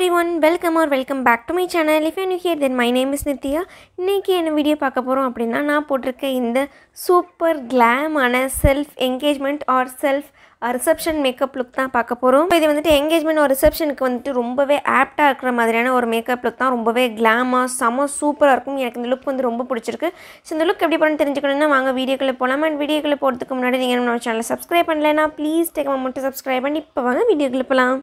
every everyone welcome or welcome back to my channel if you here then my name is Nithya இன்றைக்கி என்ன video பார்க்க போகிறோம் அப்படின்னா நான் போட்டிருக்க இந்த சூப்பர் கிளாமான self engagement or self reception makeup look தான் பார்க்க போகிறோம் இது வந்துட்டு என்கேஜ்மெண்ட் ஒரு ரிசப்ஷனுக்கு வந்துட்டு ரொம்பவே ஆப்டாக இருக்கிற மாதிரியான ஒரு மேக்கப் லுக் தான் ரொம்பவே கிளாமாக செம சூப்பராக இருக்கும் எனக்கு இந்த லுக் வந்து ரொம்ப பிடிச்சிருக்கு ஸோ இந்த லுக் எப்படி பண்ணு தெரிஞ்சுக்கணும்னா வாங்க வீடியோக்குள்ளே போகலாம் அண்ட் வீடியோக்குள்ளே போகிறதுக்கு முன்னாடி நீங்கள் நம்ம சேனலை சப்ஸ்கிரைப் பண்ணலைன்னா ப்ளீஸ் டேக் மட்டும் சப்ஸ்கிரைப் பண்ணி இப்போ வாங்க வீடியோக்குள்ளே போகலாம்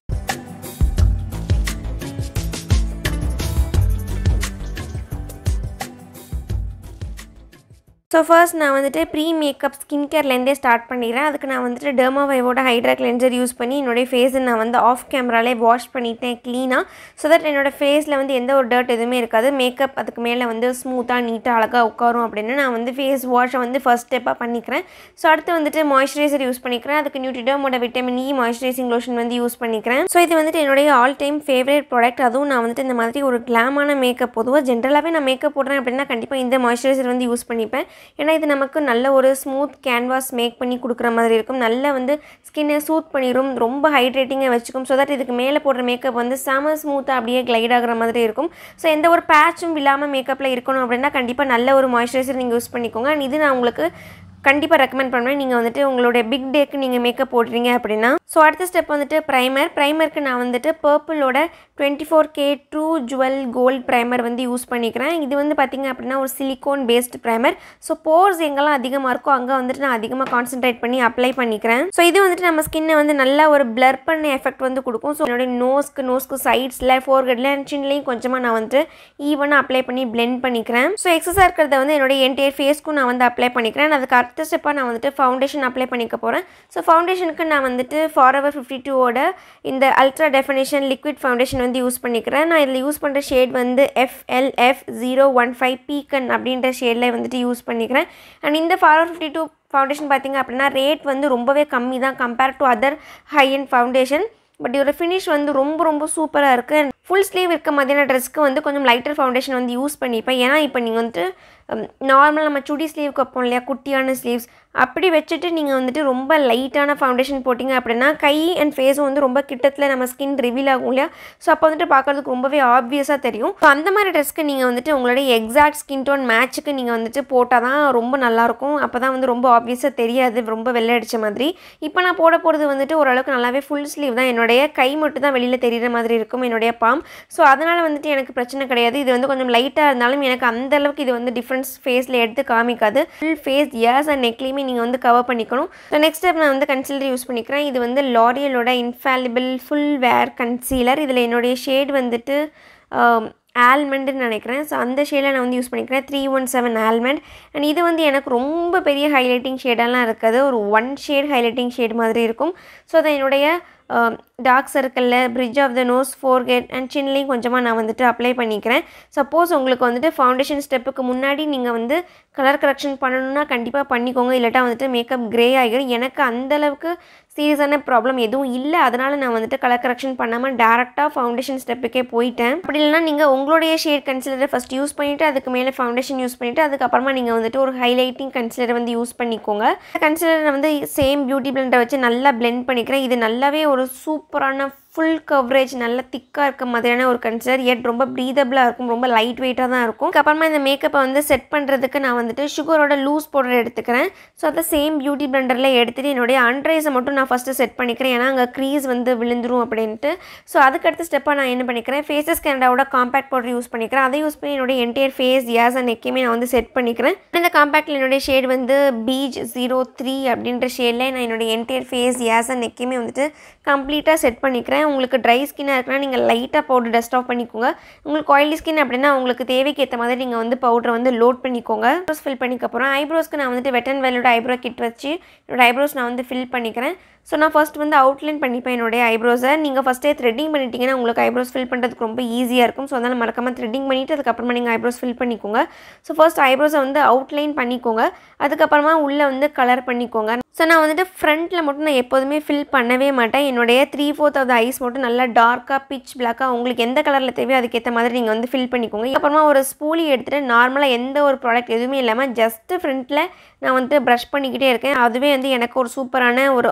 ஸோ ஃபர்ஸ்ட் நான் வந்துட்டு ப்ரீ மேக்கப் ஸ்கின் கேர்லேருந்தே ஸ்டார்ட் பண்ணிடுறேன் அதுக்கு நான் வந்துட்டு டெர்மாவைவோட ஹைட்ரா கிளென்சர் யூஸ் பண்ணி என்னுடைய ஃபேஸை நான் வந்து ஆஃப் கேமராலே வாஷ் பண்ணிட்டேன் க்ளீனாக ஸோ தட் என்னோடய ஃபேஸில் வந்து எந்த ஒரு டர்ட் எதுவுமே இருக்காது மேக்கப் அதுக்கு மேலே வந்து ஸ்மூத்தாக நீட்டாக அழகாக உட்காரும் அப்படின்னு நான் வந்து ஃபேஸ் வாஷை வந்து ஃபர்ஸ்ட் ஸ்டெப்பாக பண்ணிக்கிறேன் ஸோ அடுத்து வந்துட்டு மாய்ஸ்சரைசர் யூஸ் பண்ணிக்கிறேன் அதுக்கு நியூட்ரிடோமோட விட்டமின் இ மாய்ஸ்சரைசிங் லோஷன் வந்து யூஸ் பண்ணிக்கிறேன் ஸோ இது வந்துட்டு என்னுடைய ஆல் டைம் ஃபேவரட் ப்ராடக்ட் அதுவும் நான் வந்துட்டு இந்த மாதிரி ஒரு கிளாமான மேக்கப் பொதுவாக ஜென்ரலாகவே நான் மேக்கப் போடுறேன் அப்படின்னா கண்டிப்பாக இந்த மாய்ஸ்சரைசர் வந்து யூஸ் பண்ணிப்பேன் ஏன்னா இது நமக்கு நல்ல ஒரு ஸ்மூத் கேன்வாஸ் மேக் பண்ணி கொடுக்குற மாதிரி இருக்கும் நல்லா வந்து ஸ்கின்னை சூட் பண்ணிடும் ரொம்ப ஹைட்ரேட்டிங்காக வச்சுக்கும் ஸோ தட் இதுக்கு மேலே போடுற மேக்கப் வந்து செம ஸ்மூத்தாக அப்படியே கிளைட் ஆகிற மாதிரி இருக்கும் ஸோ எந்த ஒரு பேட்சும் இல்லாமல் மேக்கப்பில் இருக்கணும் அப்படின்னா கண்டிப்பாக நல்ல ஒரு மாய்ஸ்சரைசர் நீங்கள் யூஸ் பண்ணிக்கோங்க அண்ட் இது நான் உங்களுக்கு கண்டிப்பாக ரெக்கமெண்ட் பண்ணுவேன் நீங்கள் வந்துட்டு உங்களுடைய பிக் டேக்கு நீங்கள் மேக்கப் போடுறீங்க அப்படின்னா ஸோ அடுத்த ஸ்டெப் வந்துட்டு ப்ரைமர் ப்ரைமருக்கு நான் வந்துட்டு பர்பிளோட twenty four K true jewel gold primer வந்து யூஸ் பண்ணிக்கிறேன் இது வந்து பார்த்திங்க அப்படின்னா ஒரு silicone based primer so pores எங்கெல்லாம் அதிகமாக இருக்கோ அங்கே வந்துட்டு நான் அதிகமாக கான்சென்ட்ரேட் பண்ணி அப்ளை பண்ணிக்கிறேன் ஸோ இது வந்துட்டு நம்ம ஸ்கின்னை வந்து நல்லா ஒரு பிளர் பண்ண எஃபெக்ட் வந்து கொடுக்கும் ஸோ என்னுடைய நோஸ்க்கு நோஸ்க்கு சைட்ஸில் ஃபோர்கெட்டில் அண்ட் சின்லையும் கொஞ்சமாக நான் வந்துட்டு ஈவனாக அப்ளை பண்ணி பிளெண்ட் பண்ணிக்கிறேன் ஸோ எக்ஸஸாக இருக்கிறத வந்து என்னுடைய என்டையர் ஃபேஸ்க்கும் நான் வந்து அப்ளை பண்ணிக்கிறேன் அதுக்கு அடுத்த ஸ்டெப்பாக நான் வந்துட்டு ஃபவுண்டேஷன் அப்ளை பண்ணிக்க போகிறேன் ஸோ ஃபவுண்டேஷனுக்கு நான் வந்துட்டு ஃபார் எவர் ஃபிஃப்டி டூவோட இந்த அல்ட்ரா டெஃபினேஷன் லிக்விட் ஃபவுண்டேஷன் வந்து யூஸ் பண்ணிக்கிறேன் நான் இதில் யூஸ் பண்ணுற ஷேட் வந்து FLF zero one five pecan அப்படின்ற ஷேடில் வந்துட்டு யூஸ் பண்ணிக்கிறேன் அண்ட் இந்த forever fifty two foundation பார்த்திங்க அப்படின்னா ரேட் வந்து ரொம்பவே கம்மி தான் compare to other high end foundation but இதோட ஃபினிஷ் வந்து ரொம்ப ரொம்ப சூப்பராக இருக்குது அண்ட் ஃபுல் ஸ்லீவ் இருக்க மாதிரியான ட்ரெஸ்க்கு வந்து கொஞ்சம் லைட்டர் ஃபவுண்டேஷன் வந்து யூஸ் பண்ணிப்பேன் ஏன்னா இப்போ நீங்கள் வந்துட்டு நார்மல் நம்ம சுடி ஸ்லீவ்க்கு வைப்போம் இல்லையா குட்டியான ஸ்லீவ்ஸ் அப்படி வச்சுட்டு நீங்கள் வந்துட்டு ரொம்ப லைட்டான ஃபவுண்டேஷன் போட்டிங்க அப்படின்னா கை அண்ட் ஃபேஸும் வந்து ரொம்ப கிட்டத்தில் நம்ம ஸ்கின் ரிவீல் ஆகும் இல்லையா ஸோ அப்போ வந்துட்டு பார்க்குறதுக்கு ரொம்பவே ஆப்வியஸாக தெரியும் ஸோ அந்த மாதிரி ட்ரெஸ்க்கு நீங்கள் வந்துட்டு உங்களுடைய எக்ஸாக்ட் ஸ்கின் டோன் மேட்ச்சுக்கு நீங்கள் வந்துட்டு போட்டால் தான் ரொம்ப நல்லாயிருக்கும் அப்போ தான் வந்து ரொம்ப ஆப்வியஸாக தெரியாது ரொம்ப வெள்ளை அடித்த மாதிரி இப்போ நான் போட போகிறது வந்துட்டு ஓரளவுக்கு நல்லாவே ஃபுல் ஸ்லீவ் தான் என்னுடைய கை மட்டும் தான் வெளியில் தெரிகிற மாதிரி இருக்கும் என்னுடைய பாம் ஸோ அதனால் வந்துட்டு எனக்கு பிரச்சனை கிடையாது இது வந்து கொஞ்சம் லைட்டாக இருந்தாலும் எனக்கு அந்த அளவுக்கு இது வந்து டிஃப்ரென்ஸ் ஃபேஸில் எடுத்து காமிக்காது ஃபுல் ஃபேஸ் இயர்ஸ் அண்ட் நெக்லேயுமே நீங்கள் வந்து கவர் பண்ணிக்கணும் ஸோ நெக்ஸ்ட் ஸ்டெப் நான் வந்து கன்சீலர் யூஸ் பண்ணிக்கிறேன் இது வந்து லாரியலோட இன்ஃபாலிபிள் ஃபுல் வேர் கன்சீலர் இதில் என்னுடைய ஷேட் வந்துட்டு ஆல்மண்டுன்னு நினைக்கிறேன் ஸோ அந்த ஷேடில் நான் வந்து யூஸ் பண்ணிக்கிறேன் three one seven almond and இது வந்து எனக்கு ரொம்ப பெரிய ஹைலைட்டிங் ஷேடெல்லாம் இருக்காது ஒரு ஒன் ஷேட் ஹைலைட்டிங் ஷேட் மாதிரி இருக்கும் ஸோ அதை என்னுடைய டார்க் சர்க்கிளில் bridge of the nose forehead and சின்லையும் கொஞ்சமாக நான் வந்துட்டு அப்ளை பண்ணிக்கிறேன் சப்போஸ் உங்களுக்கு வந்துட்டு ஃபவுண்டேஷன் ஸ்டெப்புக்கு முன்னாடி நீங்கள் வந்து கலர் கரெக்ஷன் பண்ணணுன்னா கண்டிப்பாக பண்ணிக்கோங்க இல்லாட்டா வந்துட்டு மேக்கப் க்ரே ஆகிடும் எனக்கு அந்தளவுக்கு சீரியஸான ப்ராப்ளம் எதுவும் இல்லை அதனால் நான் வந்துட்டு கலர் கரெக்ஷன் பண்ணாமல் டேரெக்டாக ஃபவுண்டேஷன் ஸ்டெப்புக்கே போயிட்டேன் அப்படி இல்லைனா நீங்கள் உங்களுடைய ஷேட் கன்சிலரை ஃபஸ்ட் யூஸ் பண்ணிவிட்டு அதுக்கு மேலே ஃபவுண்டேஷன் யூஸ் பண்ணிவிட்டு அதுக்கப்புறமா நீங்கள் வந்துட்டு ஒரு ஹைலைட்டிங் கன்சிலரை வந்து யூஸ் பண்ணிக்கோங்க கன்சிலரை வந்து சேம் பியூட்டி பிளெண்டரை வச்சு நல்லா பிளெண்ட் பண்ணிக்கிறேன் இது நல்லாவே ஒரு சூப்பரான ஃபுல் கவரேஜ் நல்ல திக்காக இருக்க மாதிரியான ஒரு கன்சிலர் எட் ரொம்ப ப்ரீதபிளாக இருக்கும் ரொம்ப லைட் வெயிட்டாக தான் இருக்கும் அப்புறமா இந்த மேக்கப்பை வந்து செட் பண்ணுறதுக்கு நான் வந்துட்டு சுகரோட லூஸ் பவுடர் எடுத்துக்கிறேன் ஸோ அதை சேம் பியூட்டி பிளண்டரில் எடுத்துகிட்டு என்னுடைய அண்ட்ரைஸை மட்டும் நான் ஃபஸ்ட்டு செட் பண்ணிக்கிறேன் ஏன்னா அங்கே க்ரீஸ் வந்து விழுந்துரும் அப்படின்ட்டு ஸோ அதுக்கடுத்த ஸ்டெப்பாக நான் என்ன பண்ணிக்கிறேன் ஃபேஸஸ் கேனடாவோட காம்பேக்ட் பவுடர் யூஸ் பண்ணிக்கிறேன் அதை யூஸ் பண்ணி என்னுடைய என்டையர் ஃபேஸ் யாஸ் அண்ட் நெக்கையுமே நான் வந்து செட் பண்ணிக்கிறேன் இந்த காம்பேக்டில் என்னுடைய ஷேட் வந்து பீச் ஜீரோ த்ரீ அப்படின்ற ஷேடில் நான் என்னுடைய என்டையர் ஃபேஸ் யாஸ் அண்ட் நெக்கையுமே வந்துட்டு கம்ப்ளீட்டாக செட் பண்ணிக்கிறேன் உங்களுக்கு ட்ரை ஸ்கின்னாக இருக்குன்னா நீங்கள் லைட்டாக பவுடர் டஸ்ட் ஆஃப் பண்ணிக்கோங்க உங்களுக்கு ஆயிலி ஸ்கின் அப்படின்னா உங்களுக்கு தேவைக்கு ஏற்ற மாதிரி நீங்கள் வந்து பவுடரை வந்து லோட் பண்ணிக்கோங்க ஐப்ரோஸ் ஃபில் பண்ணிக்க போகிறேன் ஐப்ரோஸ்க்கு நான் வந்துட்டு வெட் அண்ட் வெல்லோட ஐப்ரோ கிட் வச்சு என்னோட ஐப்ரோஸ் நான் வந்து ஃபில் பண்ணிக்கிறேன் ஸோ நான் ஃபஸ்ட் வந்து அவுட்லைன் பண்ணிப்பேன் என்னுடைய ஐப்ரோஸை நீங்கள் ஃபஸ்ட்டே த்ரெட்டிங் பண்ணிட்டீங்கன்னா உங்களுக்கு ஐப்ரோஸ் ஃபில் பண்ணுறதுக்கு ரொம்ப ஈஸியாக இருக்கும் ஸோ அதனால் மறக்காமல் த்ரெட்டிங் பண்ணிவிட்டு அதுக்கப்புறமா நீங்கள் ஐப்ரோஸ் ஃபில் பண்ணிக்கோங்க ஸோ ஃபர்ஸ்ட் ஐப்ரோஸை வந்து அவுட்லைன் பண்ணிக்கோங்க அதுக்கப்புறமா உள்ளே வந்து கலர் பண்ணிக்கோங்க ஸோ நான் வந்துட்டு ஃப்ரண்ட்டில் மட்டும் நான் எப்போதுமே ஃபில் பண்ணவே மாட்டேன் என்னுடைய three fourth of the eyes மட்டும் நல்லா டார்க்காக பிச் பிளாக்காக உங்களுக்கு எந்த கலரில் தேவையோ அதுக்கேற்ற மாதிரி நீங்கள் வந்து ஃபில் பண்ணிக்கோங்க அப்புறமா ஒரு ஸ்பூலி எடுத்துகிட்டு நார்மலாக எந்த ஒரு ப்ராடக்ட் எதுவுமே இல்லாமல் ஜஸ்ட்டு ஃப்ரண்ட்டில் நான் வந்துட்டு ப்ரஷ் பண்ணிக்கிட்டே இருக்கேன் அதுவே வந்து எனக்கு ஒரு சூப்பரான ஒரு ஆம்ப்ரே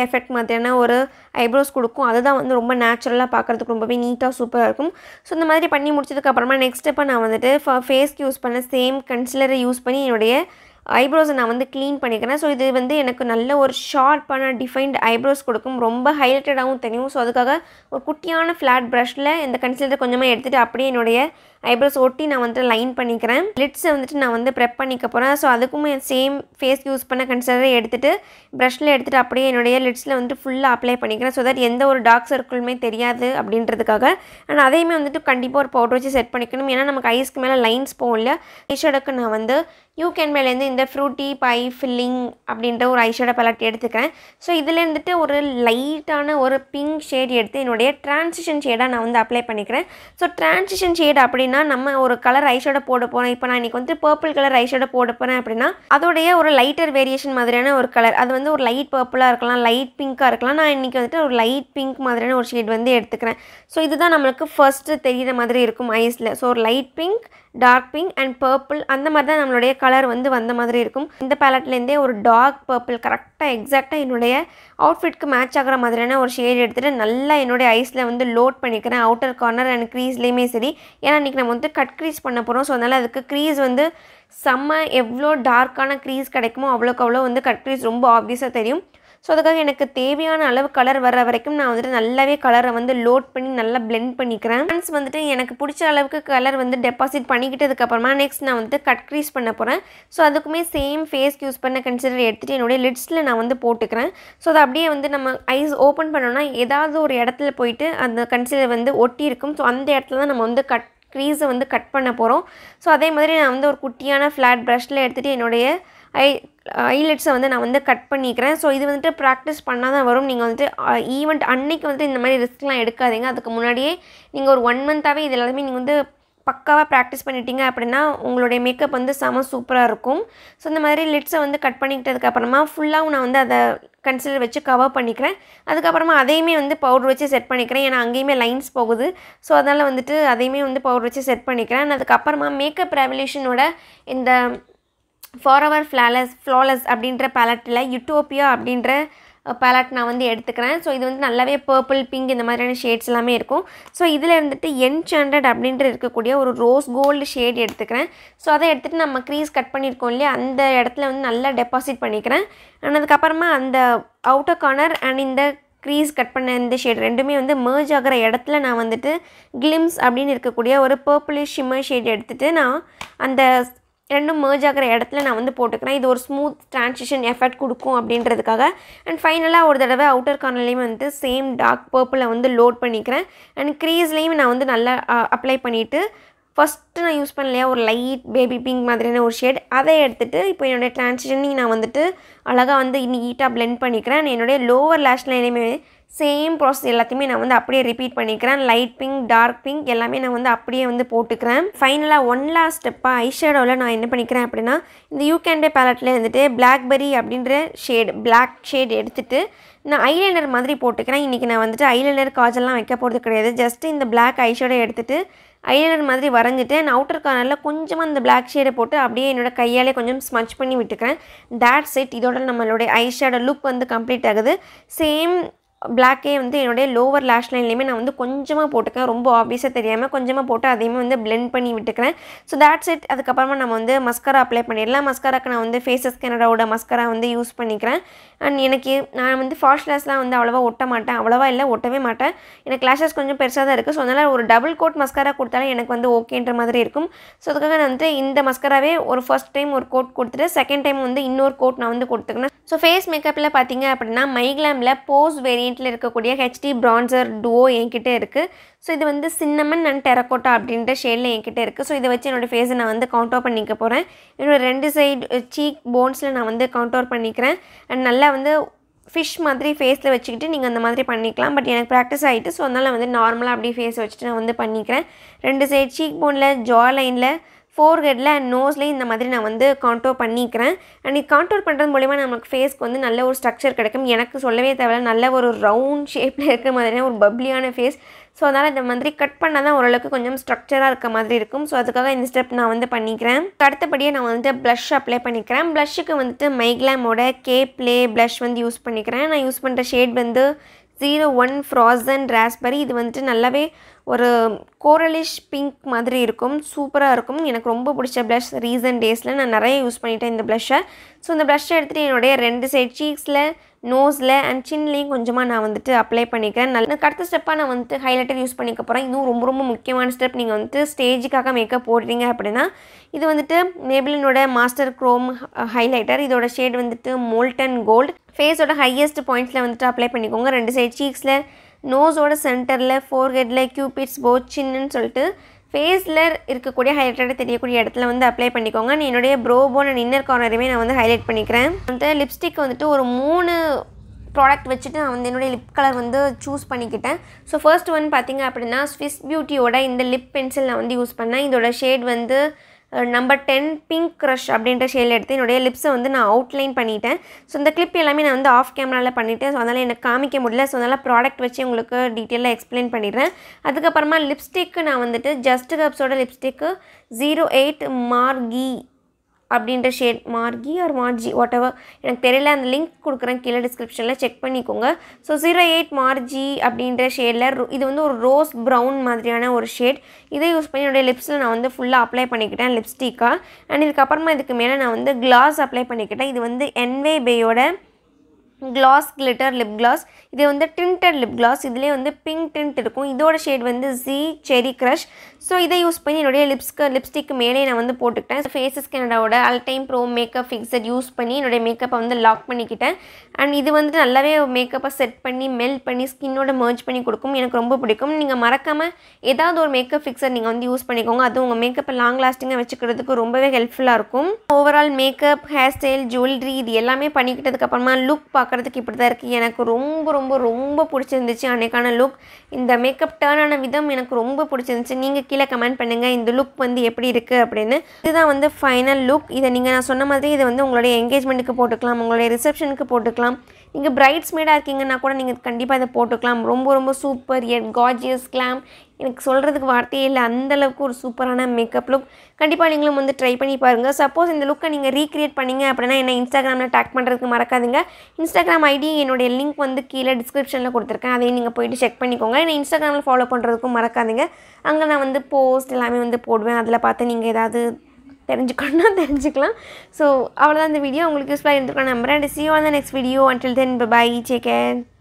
எஃபெக்ட் மாதிரியான ஒரு ஐப்ரோஸ் கொடுக்கும் அதுதான் வந்து ரொம்ப நேச்சுரலாக பார்க்குறதுக்கு ரொம்பவே நீட்டாக சூப்பராக இருக்கும் ஸோ இந்த மாதிரி பண்ணி முடிச்சதுக்கப்புறமா நெக்ஸ்ட் ஸ்டெப்பை நான் வந்துட்டு ஃபேஸ்க்கு யூஸ் பண்ண சேம் கன்சிலரை யூஸ் பண்ணி என்னுடைய ஐப்ரோஸை நான் வந்து க்ளீன் பண்ணிக்கிறேன் ஸோ இது வந்து எனக்கு நல்ல ஒரு ஷார்ப்பான டிஃபைன்ட் ஐப்ரோஸ் கொடுக்கும் ரொம்ப ஹைலைட்டடாகவும் தெரியும் ஸோ அதுக்காக ஒரு குட்டியான ஃப்ளாட் ப்ரஷில் இந்த கன்சிலரை கொஞ்சமாக எடுத்துகிட்டு அப்படியே என்னுடைய ஐப்ரோஸ் ஒட்டி நான் வந்துட்டு லைன் பண்ணிக்கிறேன் லிட்ஸை வந்துட்டு நான் வந்து ப்ரெப் பண்ணிக்க போகிறேன் ஸோ அதுக்குமே சேம் ஃபேஸ் யூஸ் பண்ண கன்சிலரை எடுத்துகிட்டு ப்ரஷில் எடுத்துகிட்டு அப்படியே என்னுடைய லிட்ஸில் வந்துட்டு ஃபுல்லாக அப்ளை பண்ணிக்கிறேன் ஸோ தட் எந்த ஒரு டார்க் சர்க்கிளுமே தெரியாது அப்படின்றதுக்காக அண்ட் அதையுமே வந்துட்டு கண்டிப்பாக ஒரு பவுடர் வச்சு செட் பண்ணிக்கணும் ஏன்னா நமக்கு ஐஸ்க்கு மேலே லைன்ஸ் போகும் இல்லையா ஐஷேடோக்கு நான் வந்து யூ கேன் மேலேருந்து இந்த ஃப்ரூட்டி பை ஃபில்லிங் அப்படின்ற ஒரு ஐஷேடோ பலட் எடுத்துக்கிறேன் ஸோ இதில் இருந்துட்டு ஒரு லைட்டான ஒரு பிங்க் ஷேட் எடுத்து என்னுடைய ட்ரான்சிஷன் ஷேடாக நான் வந்து அப்ளை பண்ணிக்கிறேன் ஸோ ட்ரான்சிஷன் ஷேட் அப்படின்னா நம்ம ஒரு கலர் ஐஷேடோ போட போகிறோம் இப்போ நான் இன்றைக்கி வந்து பர்பிள் கலர் ஐஷேடோ போட போகிறேன் அப்படின்னா அதோடைய ஒரு லைட்டர் வேரியேஷன் மாதிரியான ஒரு கலர் அது வந்து ஒரு லைட் பர்பிளாக இருக்கலாம் லைட் பிங்க்காக இருக்கலாம் நான் இன்றைக்கி வந்துட்டு ஒரு லைட் பிங்க் மாதிரியான ஒரு ஷேட் வந்து எடுத்துக்கிறேன் ஸோ இதுதான் நம்மளுக்கு ஃபர்ஸ்ட்டு தெரிகிற மாதிரி இருக்கும் ஐஸில் ஸோ ஒரு light pink dark pink and purple அந்த மாதிரி தான் நம்மளுடைய கலர் வந்து வந்த மாதிரி இருக்கும் இந்த பேலட்லேருந்தே ஒரு டார்க் பர்பிள் கரெக்டாக எக்ஸாக்டாக என்னுடைய அவுட்ஃபிட்க்கு மேட்ச் ஆகிற மாதிரியான ஒரு ஷேட் எடுத்துகிட்டு நல்லா என்னுடைய ஐஸில் வந்து லோட் பண்ணிக்கிறேன் அவுட்டர் கார்னர் அண்ட் க்ரீஸ்லேயுமே சரி ஏன்னா இன்றைக்கி நம்ம வந்து கட் க்ரீஸ் பண்ண போகிறோம் ஸோ அதனால் அதுக்கு க்ரீஸ் வந்து செம்ம எவ்வளோ டார்க்கான க்ரீஸ் கிடைக்குமோ அவ்வளோக்கு அவ்வளோ வந்து கட் க்ரீஸ் ரொம்ப ஆப்வியஸாக தெரியும் ஸோ அதுக்காக எனக்கு தேவையான அளவு கலர் வர வரைக்கும் நான் வந்துட்டு நல்லாவே கலரை வந்து லோட் பண்ணி நல்லா பிளெண்ட் பண்ணிக்கிறேன் ஃப்ரெண்ட்ஸ் வந்துட்டு எனக்கு பிடிச்ச அளவுக்கு கலர் வந்து டெபாசிட் பண்ணிக்கிட்டதுக்கப்புறமா நெக்ஸ்ட் நான் வந்து கட் க்ரீஸ் பண்ண போகிறேன் ஸோ அதுக்குமே சேம் ஃபேஸ்க்கு யூஸ் பண்ண கன்சிடர் எடுத்துகிட்டு என்னுடைய லிட்ஸில் நான் வந்து போட்டுக்கிறேன் ஸோ அது அப்படியே வந்து நம்ம ஐஸ் ஓப்பன் பண்ணோன்னா ஏதாவது ஒரு இடத்துல போயிட்டு அந்த கன்சிலர் வந்து ஒட்டி இருக்கும் ஸோ அந்த இடத்துல தான் நம்ம வந்து கட் க்ரீஸை வந்து கட் பண்ண போகிறோம் ஸோ அதே மாதிரி நான் வந்து ஒரு குட்டியான ஃப்ளாட் ப்ரஷில் எடுத்துகிட்டு என்னுடைய ஐ ஐலெட்ஸை வந்து நான் வந்து கட் பண்ணிக்கிறேன் ஸோ இது வந்துட்டு ப்ராக்டிஸ் பண்ணால் தான் வரும் நீங்கள் வந்துட்டு ஈவெண்ட் அன்னைக்கு வந்துட்டு இந்த மாதிரி ரிஸ்க்லாம் எடுக்காதீங்க அதுக்கு முன்னாடியே நீங்கள் ஒரு ஒன் மந்த்தாகவே இது எல்லாமே நீங்கள் வந்து பக்காவாக ப்ராக்டிஸ் பண்ணிட்டீங்க அப்படின்னா உங்களுடைய மேக்கப் வந்து செம சூப்பராக இருக்கும் ஸோ இந்த மாதிரி லிட்ஸை வந்து கட் பண்ணிக்கிட்டதுக்கப்புறமா ஃபுல்லாகவும் நான் வந்து அதை கன்சிலர் வச்சு கவர் பண்ணிக்கிறேன் அதுக்கப்புறமா அதையுமே வந்து பவுடர் வச்சு செட் பண்ணிக்கிறேன் ஏன்னா அங்கேயுமே லைன்ஸ் போகுது ஸோ அதனால் வந்துட்டு அதையுமே வந்து பவுடர் வச்சு செட் பண்ணிக்கிறேன் அதுக்கப்புறமா மேக்கப் ரெவல்யூஷனோட இந்த ஃபார்எவர் ஃப்ளாலஸ் ஃப்ளாலஸ் அப்படின்ற பேலட்டில் யுட்டோப்பியா அப்படின்ற பேலட் நான் வந்து எடுத்துக்கிறேன் ஸோ இது வந்து நல்லாவே பர்பிள் பிங்க் இந்த மாதிரியான ஷேட்ஸ் எல்லாமே இருக்கும் ஸோ இதில் இருந்துட்டு என்சாண்டட் அப்படின்ற இருக்கக்கூடிய ஒரு ரோஸ் கோல்டு ஷேட் எடுத்துக்கிறேன் ஸோ அதை எடுத்துகிட்டு நம்ம க்ரீஸ் கட் பண்ணியிருக்கோம் இல்லையா அந்த இடத்துல வந்து நல்லா டெபாசிட் பண்ணிக்கிறேன் அதுக்கப்புறமா அந்த அவுட்டர் கார்னர் அண்ட் இந்த க்ரீஸ் கட் பண்ண இந்த ஷேட் ரெண்டுமே வந்து merge ஆகிற இடத்துல நான் வந்துட்டு கிளிம்ஸ் அப்படின்னு இருக்கக்கூடிய ஒரு பர்பிளிஷ் ஷிம்மர் ஷேட் எடுத்துகிட்டு நான் அந்த ரெண்டும் merge ஆகிற இடத்துல நான் வந்து போட்டுக்கிறேன் இது ஒரு ஸ்மூத் ட்ரான்சிஷன் எஃபெக்ட் கொடுக்கும் அப்படின்றதுக்காக அண்ட் ஃபைனலாக ஒரு தடவை அவுட்டர் கார்னர்லேயும் வந்து சேம் டார்க் பர்பிளை வந்து லோட் பண்ணிக்கிறேன் அண்ட் க்ரீஸ்லேயும் நான் வந்து நல்லா அப்ளை பண்ணிவிட்டு ஃபஸ்ட்டு நான் யூஸ் பண்ணலையா ஒரு லைட் பேபி பிங்க் மாதிரியான ஒரு ஷேட் அதை எடுத்துகிட்டு இப்போ என்னுடைய ட்ரான்சிஷனிங் நான் வந்துட்டு அழகாக வந்து நீட்டாக blend பண்ணிக்கிறேன் and என்னுடைய லோவர் லேஷ் லைனையுமே சேம் ப்ராசஸ் எல்லாத்தையுமே நான் வந்து அப்படியே ரிப்பீட் பண்ணிக்கிறேன் லைட் பிங்க் டார்க் பிங்க் எல்லாமே நான் வந்து அப்படியே வந்து போட்டுக்கிறேன் ஃபைனலாக ஒன் லாஸ்ட் ஸ்டெப்பாக ஐஷேடோவில் நான் என்ன பண்ணிக்கிறேன் அப்படின்னா இந்த யூ கேண்டே பேலட்டில் வந்துட்டு பிளாக்பெரி அப்படின்ற ஷேட் பிளாக் ஷேட் எடுத்துகிட்டு நான் ஐலைனர் மாதிரி போட்டுக்கிறேன் இன்றைக்கி நான் வந்துட்டு ஐலைனர் காஜல்லாம் வைக்க போகிறது கிடையாது ஜஸ்ட் இந்த பிளாக் ஐஷேடோ எடுத்துகிட்டு ஐலைனர் மாதிரி வரைஞ்சிட்டு நான் அவுட்டர் கார்னரில் கொஞ்சமாக அந்த பிளாக் ஷேடை போட்டு அப்படியே என்னோட கையாலே கொஞ்சம் ஸ்மச் பண்ணி விட்டுக்கிறேன் தேட்ஸ் இட் இதோட நம்மளுடைய ஐஷேடோ லுக் வந்து கம்ப்ளீட் ஆகுது சேம் பிளாக்கே வந்து என்னுடைய லோவர் லேஷ் லைன்லேயுமே நான் வந்து கொஞ்சமாக போட்டுக்கிறேன் ரொம்ப ஆப்வியஸாக தெரியாமல் கொஞ்சமாக போட்டு அதையுமே வந்து blend பண்ணி விட்டுக்கிறேன் ஸோ தேட்ஸ் இட் அதுக்கப்புறமா நம்ம வந்து மஸ்காரா அப்ளை பண்ணிடலாம் மஸ்காராக்கு நான் வந்து ஃபேஸஸ் கனடாவோட மஸ்காரா வந்து யூஸ் பண்ணிக்கிறேன் அண்ட் எனக்கு நான் வந்து ஃபாஸ்ட் லேஷ்லாம் வந்து அவ்வளோவா ஒட்ட மாட்டேன் அவ்வளோவா இல்லை ஒட்டவே மாட்டேன் எனக்கு லேஷஸ் கொஞ்சம் பெருசாக தான் இருக்குது ஸோ அதனால் ஒரு டபுள் கோட் மஸ்காரா கொடுத்தாலும் எனக்கு வந்து ஓகேன்ற மாதிரி இருக்கும் ஸோ அதுக்காக நான் வந்து இந்த மஸ்காராவே ஒரு ஃபர்ஸ்ட் டைம் ஒரு கோட் கொடுத்துட்டு செகண்ட் டைம் வந்து இன்னொரு கோட் நான் வந்து கொடுத்துக்கிறேன் ஸோ ஃபேஸ் மேக்கப்பில் பார்த்தீங்க அப்படின்னா மைக்லாமில் போஸ் வேரியண்ட்டில் இருக்கக்கூடிய ஹெச்டி பிரான்சர் டுவோ என்கிட்ட இருக்குது ஸோ இது வந்து சின்னமன் அண்ட் டெரக்கோட்டா அப்படின்ற ஷேடில் என்கிட்ட இருக்குது ஸோ இதை வச்சு என்னோடய ஃபேஸை நான் வந்து கவுண்டர் பண்ணிக்க போகிறேன் என்னோட ரெண்டு சைடு சீக் போன்ஸில் நான் வந்து கவுண்டர் பண்ணிக்கிறேன் அண்ட் நல்லா வந்து ஃபிஷ் மாதிரி ஃபேஸில் வச்சுக்கிட்டு நீங்கள் அந்த மாதிரி பண்ணிக்கலாம் பட் எனக்கு ப்ராக்டிஸ் ஆகிட்டு ஸோ அதனால் வந்து நார்மலாக அப்படியே ஃபேஸ் வச்சுட்டு நான் வந்து பண்ணிக்கிறேன் ரெண்டு சைடு சீக் போனில் ஜா லைனில் ஃபோர் ஹெட்டில் அண்ட் நோஸ்லேயும் இந்த மாதிரி நான் வந்து கான்டோர் பண்ணிக்கிறேன் அண்ட் இது கான்டோர் பண்ணுறது மூலிமா நமக்கு ஃபேஸ்க்கு வந்து நல்ல ஒரு ஸ்ட்ரக்சர் கிடைக்கும் எனக்கு சொல்லவே தேவையில்ல நல்ல ஒரு ரவுண்ட் ஷேப்பில் இருக்கிற மாதிரியான ஒரு பப்ளியான ஃபேஸ் ஸோ அதனால் இந்த மாதிரி கட் பண்ணால் தான் ஓரளவுக்கு கொஞ்சம் ஸ்ட்ரக்சராக இருக்க மாதிரி இருக்கும் ஸோ அதுக்காக இந்த ஸ்டெப் நான் வந்து பண்ணிக்கிறேன் அடுத்தபடியாக நான் வந்துட்டு ப்ளஷ் அப்ளை பண்ணிக்கிறேன் ப்ளஷ்ஷுக்கு வந்துட்டு மைக்லாமோட கே ப்ளே ப்ளஷ் வந்து யூஸ் பண்ணிக்கிறேன் நான் யூஸ் பண்ணுற ஷேட் வந்து ஜீரோ ஒன் ஃப்ராசன் ராஸ்பெரி இது வந்துட்டு நல்லாவே ஒரு கோரலிஷ் பிங்க் மாதிரி இருக்கும் சூப்பராக இருக்கும் எனக்கு ரொம்ப பிடிச்ச ப்ளஷ் ரீசன்ட் டேஸில் நான் நிறைய யூஸ் பண்ணிட்டேன் இந்த ப்ளஷ்ஷை ஸோ இந்த ப்ளஷ்ஷை எடுத்துகிட்டு என்னுடைய ரெண்டு சைட் சீக்ஸில் நோஸில் அண்ட் சின்லேயும் கொஞ்சமாக நான் வந்துட்டு அப்ளை பண்ணிக்கிறேன் நல்ல அடுத்த ஸ்டெப்பாக நான் வந்துட்டு ஹைலைட்டர் யூஸ் பண்ணிக்க போகிறேன் இதுவும் ரொம்ப ரொம்ப முக்கியமான ஸ்டெப் நீங்கள் வந்துட்டு ஸ்டேஜுக்காக மேக்கப் போடுறீங்க அப்படின்னா இது வந்துட்டு மேபிளினோட மாஸ்டர் க்ரோம் ஹைலைட்டர் இதோட ஷேட் வந்துட்டு மோல்டன் கோல்டு ஃபேஸோட ஹையஸ்ட் பாயிண்ட்ஸில் வந்துட்டு அப்ளை பண்ணிக்கோங்க ரெண்டு சைட் சீக்ஸில் நோஸோட சென்டரில் ஃபோர்ஹெட்டில் கியூபிட்ஸ் போத் சின்னு சொல்லிட்டு ஃபேஸில் இருக்கக்கூடிய ஹைலைட்டடாக தெரியக்கூடிய இடத்துல வந்து அப்ளை பண்ணிக்கோங்க நான் என்னுடைய ப்ரோ போன் அண்ட் இன்னர் கார்னருமே நான் வந்து ஹைலைட் பண்ணிக்கிறேன் வந்து லிப்ஸ்டிக் வந்துட்டு ஒரு மூணு ப்ராடக்ட் வச்சுட்டு நான் வந்து என்னுடைய லிப் கலர் வந்து சூஸ் பண்ணிக்கிட்டேன் ஸோ ஃபர்ஸ்ட் ஒன் பார்த்தீங்க அப்படின்னா ஸ்விஸ் பியூட்டியோட இந்த லிப் பென்சில் நான் வந்து யூஸ் பண்ணேன் இதோட ஷேட் வந்து நம்பர் டென் பிங்க் க்ரஷ் அப்படின்ற ஷேடில் எடுத்து என்னுடைய லிப்ஸை வந்து நான் அவுட்லைன் பண்ணிட்டேன் ஸோ இந்த கிளிப் எல்லாமே நான் வந்து ஆஃப் கேமராவில் பண்ணிட்டேன் ஸோ அதனால் எனக்கு காமிக்க முடியல ஸோ அதனால் ப்ராடக்ட் வச்சு உங்களுக்கு டீட்டெயிலாக எக்ஸ்பிளைன் பண்ணிடுறேன் அதுக்கப்புறமா லிப்ஸ்டிக்கு நான் வந்துட்டு ஜஸ்ட் கப்ஸோட லிப்ஸ்டிக்கு ஜீரோ எயிட் மார்கி அப்படின்ற ஷேட் மார்கி ஆர் மார்ஜி வாட் எவர் எனக்கு தெரியல அந்த லிங்க் கொடுக்குறேன் கீழே டிஸ்கிரிப்ஷனில் செக் பண்ணிக்கோங்க ஸோ ஜீரோ எயிட் மார்ஜி அப்படின்ற ஷேடில் இது வந்து ஒரு ரோஸ் ப்ரௌன் மாதிரியான ஒரு ஷேட் இதை யூஸ் பண்ணி என்னுடைய லிப்ஸில் நான் வந்து ஃபுல்லாக அப்ளை பண்ணிக்கிட்டேன் லிப்ஸ்டிக்காக அண்ட் இதுக்கப்புறமா இதுக்கு மேலே நான் வந்து கிளாஸ் அப்ளை பண்ணிக்கிட்டேன் இது வந்து என்வே பேயோட கிளாஸ் கிளிட்டர் லிப் கிளாஸ் இது வந்து டிண்டட் லிப் கிளாஸ் இதுலேயே வந்து பிங்க் டிண்ட் இருக்கும் இதோட ஷேட் வந்து ஜி செரி க்ரஷ் ஸோ இதை யூஸ் பண்ணி என்னுடைய லிப்ஸ்க்கு லிப்ஸ்டிக் மேலே நான் வந்து போட்டுக்கிட்டேன் ஃபேஸஸ் கனடாவோட அல்டைம் ப்ரோ மேக்கப் ஃபிக்ஸட் யூஸ் பண்ணி என்னுடைய மேக்கப்பை வந்து லாக் பண்ணிக்கிட்டேன் அண்ட் இது வந்து நல்லாவே மேக்கப்பை செட் பண்ணி மெல்ட் பண்ணி ஸ்கின்னோட மர்ஜ் பண்ணி கொடுக்கும் எனக்கு ரொம்ப பிடிக்கும் நீங்கள் மறக்காமல் ஏதாவது ஒரு மேக்கப் ஃபிக்ஸர் நீங்கள் வந்து யூஸ் பண்ணிக்கோங்க அது உங்கள் மேக்கப்பை லாங் லாஸ்டிங்காக வச்சுக்கிறதுக்கு ரொம்பவே ஹெல்ப்ஃபுல்லாக இருக்கும் overall makeup hair style jewellery இது எல்லாமே பண்ணிக்கிட்டதுக்கப்புறமா லுக் பார்க்குறதுக்கு இப்படி தான் இருக்குது எனக்கு ரொம்ப ரொம்ப ரொம்ப பிடிச்சிருந்துச்சு அன்னைக்கான லுக் இந்த மேக்கப் டேர்ன் ஆன விதம் எனக்கு ரொம்ப பிடிச்சிருந்துச்சு நீங்கள் கீழே கமெண்ட் பண்ணுங்கள் இந்த லுக் வந்து எப்படி இருக்குது அப்படின்னு இதுதான் வந்து ஃபைனல் லுக் இதை நீங்கள் நான் சொன்ன மாதிரி இதை வந்து உங்களுடைய என்கேஜ்மெண்ட்டுக்கு போட்டுக்கலாம் உங்களுடைய ரிசப்ஷனுக்கு போட்டுக்கலாம் நீங்கள் பிரைட்ஸ்மேடாக இருக்கீங்கன்னா கூட நீங்கள் கண்டிப்பாக இதை போட்டுக்கலாம் ரொம்ப ரொம்ப சூப்பர் எட் கார்ஜியஸ் கிளாம் எனக்கு சொல்கிறதுக்கு வார்த்தையே இல்லை அந்தளவுக்கு ஒரு சூப்பரான மேக்கப் லுக் கண்டிப்பாக நீங்களும் வந்து ட்ரை பண்ணி பாருங்கள் சப்போஸ் இந்த லுக்கை நீங்கள் ரீக்ரியேட் பண்ணீங்க அப்படின்னா என்ன இன்ஸ்டாகிராமில் டேக் பண்ணுறதுக்கு மறக்காதுங்க இன்ஸ்டாகிராம் ஐடி என்னுடைய லிங்க் வந்து கீழே டிஸ்கிரிப்ஷனில் கொடுத்துருக்கேன் அதையும் நீங்கள் போயிட்டு செக் பண்ணிக்கோங்க என்ன இன்ஸ்டாகிராமில் ஃபாலோ பண்ணுறதுக்கும் மறக்காதுங்க அங்கே நான் வந்து போஸ்ட் எல்லாமே வந்து போடுவேன் அதில் பார்த்து நீங்கள் ஏதாவது தெரிஞ்சுக்கணும்னா தெரிஞ்சுக்கலாம் ஸோ அவ்வளோதான் இந்த வீடியோ உங்களுக்கு யூஸ்ஃபுல்லாக இருந்திருக்கணும் நம்புறேன் see on the next video until then bye take care